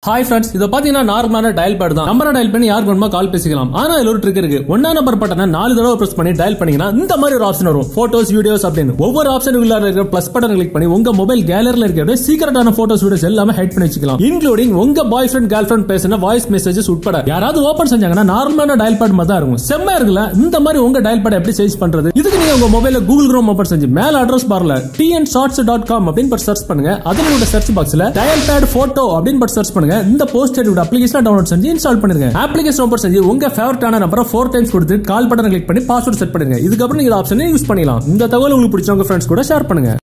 hi friends இதை பாத்தீங்கன்னா நார்மலான டயல் பேட் தான் நம்பரை டயல் பண்ணி யாருக்கு வேணுமா கால் பேசிக்கலாம் ஆனா இதுல ஒரு ட்ரிக் இருக்கு ஒன்னா நம்பர் பட்டனை நாலு தடவை பிரஸ் பண்ணி டயல் பண்ணீங்கன்னா இந்த மாதிரி ஒரு ஆப்ஷன் வரும் போட்டோஸ் வீடியோஸ் அப்படின்னு ஒவ்வொரு ஆப்ஷன் உள்ள இருக்கிற பிளஸ் பட்டன் கிளிக் பண்ணி உங்க மொபைல் கேலரியில் இருக்கிற சீக்கிரட்டான போட்டோஸ் வீடியோஸ் எல்லாமே ஹைட் பண்ணி வச்சுக்கலாம் இன்க்ளூடிங் உங்க பாய் ஃப்ரெண்ட் கேர்ள் ஃப்ரெண்ட் பேசின வாய்ஸ் மெசேஜஸ் உட்பட யாராவது ஓபன் செஞ்சாங்கன்னா நார்மலான டயல் பேட் மாதிரி தான் இருக்கும் செம்ம இருக்குல்ல இந்த மாதிரி உங்க டயல் பேட் எப்படி சேஞ்ச் பண்றது இதுக்கு நீங்க உங்க மொபைல கூகுள் குரோம் ஓபன் செஞ்சு மேல அட்ரஸ் பார்ல டிஎன் ஷார்ட்ஸ் டாட் காம் அப்படின்னு சர்ச் பண்ணுங்க அதுல உள்ள சர்ச் பாக்ஸ்ல டயல் பேட் போட்டோ அப்படின்னு சர்ச் பண்ணுங்க இந்த போஸ்டர் அப்ளிகேஷன் டவுன்லோட் செஞ்சு இன்ஸ்டால் பண்ணிருங்க அப்ளிகேஷன் ஓபன் செஞ்சு உங்க ஃபேவரட்டான நம்பரை ஃபோர் டைம்ஸ் கொடுத்து கால் பட்டன் கிளிக் பண்ணி பாஸ்வேர்ட் செட் பண்ணுங்க இதுக்கப்புறம் நீங்க ஆப்ஷனை யூஸ் பண்ணிக்கலாம் இந்த தகவல் உங்களுக்கு பிடிச்சவங்க ஃப்ரெண்ட்ஸ் கூட ஷேர் பண்ணுங்க